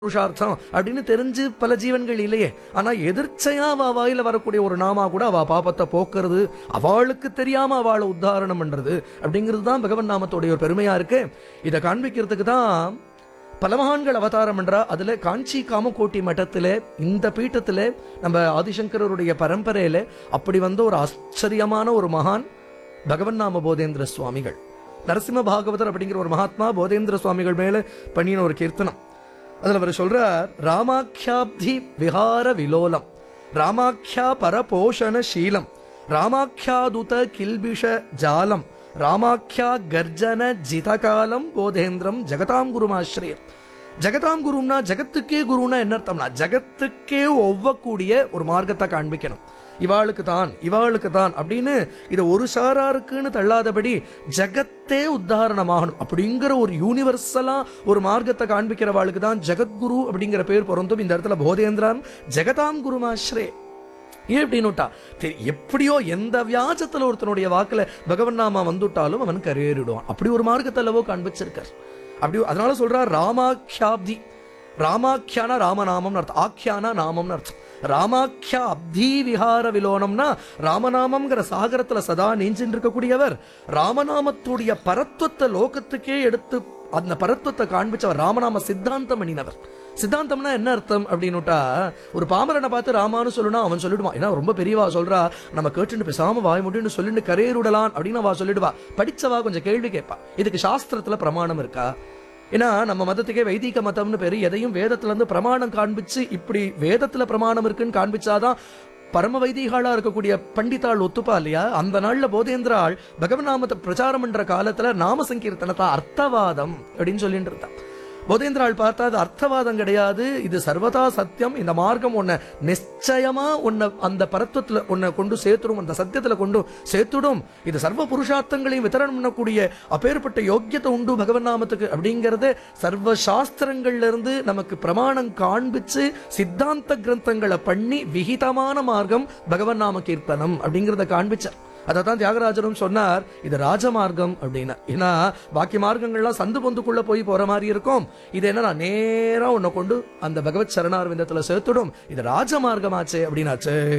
புருஷார்த்தம் அப்படின்னு தெரிஞ்சு பல ஜீவன்கள் இல்லையே ஆனா எதிர்ச்சையா அவ வாயில வரக்கூடிய ஒரு நாமா கூட அவ பாபத்தை போக்குறது அவளுக்கு தெரியாம அவளை உத்தாரணம் பண்றது அப்படிங்கிறது தான் பகவன் நாமத்தோடைய ஒரு பெருமையா இருக்கு இதை காண்பிக்கிறதுக்கு தான் பல மகான்கள் அவதாரம் பண்றா அதுல காஞ்சி காமகோட்டி மட்டத்துல இந்த பீட்டத்துல நம்ம ஆதிசங்கரருடைய பரம்பரையில அப்படி வந்த ஒரு ஆச்சரியமான ஒரு மகான் பகவன் நாம போதேந்திர சுவாமிகள் நரசிம்ம பாகவதர் அப்படிங்கிற ஒரு மகாத்மா போதேந்திர சுவாமிகள் மேல பண்ணின ஒரு கீர்த்தனம் அதுல அவர் சொல்றார் ராமாக்கியாப்தி விஹார விலோலம் ராமாக்கியா பரபோஷண சீலம் ராமாக்கியாதுத கில்பிஷ ஜாலம் ராமாக்கியா கர்ஜன ஜிதகாலம் போதேந்திரம் ஜெகதாம் குருமாஸ்ரயம் ஜெகதாம் குருன்னா ஜெகத்துக்கே குருன்னா என்ன அர்த்தம்னா ஜெகத்துக்கே ஒவ்வக்கூடிய ஒரு மார்க்கத்தை காண்பிக்கணும் இவாளுக்கு தான் இவாளுக்கு தான் அப்படின்னு இதை ஒரு சாராருக்குன்னு தள்ளாதபடி ஜெகத்தே உத்தாரணமாகணும் அப்படிங்கிற ஒரு யூனிவர்சலா ஒரு மார்க்கத்தை காண்பிக்கிறவாளுக்கு தான் ஜெகத்குரு அப்படிங்கிற பேர் பொருந்தும் இந்த இடத்துல போதேந்திரன் ஜெகதாம் குருமாஸ்ரே ஏன் அப்படின்னுட்டா தெரி- எப்படியோ எந்த வியாஜத்துல ஒருத்தனுடைய வாக்குல பகவன் நாமா வந்துட்டாலும் அவன் கரையேறிடுவான் அப்படி ஒரு மார்க்கத்தை அல்லவோ காண்பிச்சிருக்கார் அப்படி அதனால சொல்றார் ராமாக்கியாப்தி ராமாக்கியான ராமநாமம்னு அர்த்தம் ஆக்கியானா நாமம்னு அர்த்தம் ராமாக்கியா அப்தி விஹார விலோனம்னா ராமநாமம்ங்கிற சாகரத்துல சதா நீஞ்சின்னு இருக்கக்கூடியவர் ராமநாமத்துடைய பரத்துவத்தை லோகத்துக்கே எடுத்து அந்த பரத்துவத்தை காண்பிச்சவர் ராமநாம சித்தாந்தம் பண்ணினவர் சித்தாந்தம்னா என்ன அர்த்தம் அப்படின்னுட்டா ஒரு பாமரனை பார்த்து ராமான்னு சொல்லணும் அவன் சொல்லிடுவான் ஏன்னா ரொம்ப பெரியவா சொல்றா நம்ம கேட்டுட்டு பேசாம வாய் முடியும்னு சொல்லிட்டு கரையேறுடலாம் அப்படின்னு அவ சொல்லிடுவா படிச்சவா கொஞ்சம் கேள்வி கேட்பா இதுக்கு சாஸ்திரத்துல பிரமாணம் இருக்கா ஏன்னா நம்ம மதத்துக்கே வைதிக மதம்னு பேரு எதையும் வேதத்துல இருந்து பிரமாணம் காண்பிச்சு இப்படி வேதத்துல பிரமாணம் இருக்குன்னு காண்பிச்சாதான் பரம வைதிகாலா இருக்கக்கூடிய பண்டிதாள் ஒத்துப்பா இல்லையா அந்த நாள்ல போதேந்திராள் பகவன் நாமத்தை பிரச்சாரம் பண்ற காலத்துல நாம சங்கீர்த்தனத்தை அர்த்தவாதம் அப்படின்னு சொல்லிட்டு இருந்தா போதேந்திராள் பார்த்தா அது அர்த்தவாதம் கிடையாது இது சர்வதா சத்தியம் இந்த மார்க்கம் உன்னை நிச்சயமா உன்னை அந்த பரத்துவத்துல உன்னை கொண்டு சேர்த்துடும் அந்த சத்தியத்துல கொண்டு சேர்த்துடும் இது சர்வ புருஷார்த்தங்களையும் வித்தரணம் பண்ணக்கூடிய அப்பேற்பட்ட யோக்கியத்தை உண்டு பகவன் நாமத்துக்கு அப்படிங்கறத சர்வ சாஸ்திரங்கள்ல இருந்து நமக்கு பிரமாணம் காண்பிச்சு சித்தாந்த கிரந்தங்களை பண்ணி விகிதமான மார்க்கம் பகவன் நாம கீர்த்தனம் அப்படிங்கறத காண்பிச்சார் அதை தான் தியாகராஜரும் சொன்னார் இது ராஜமார்க்கம் அப்படின்னு ஏன்னா பாக்கி மார்க்கங்கள்லாம் சந்து பொந்துக்குள்ள போய் போற மாதிரி இருக்கும் இது என்னன்னா நேரா உன்னை கொண்டு அந்த பகவத் சரணார் விந்தத்துல சேர்த்துடும் இது ராஜமார்க்கமாச்சே அப்படின்னாச்சு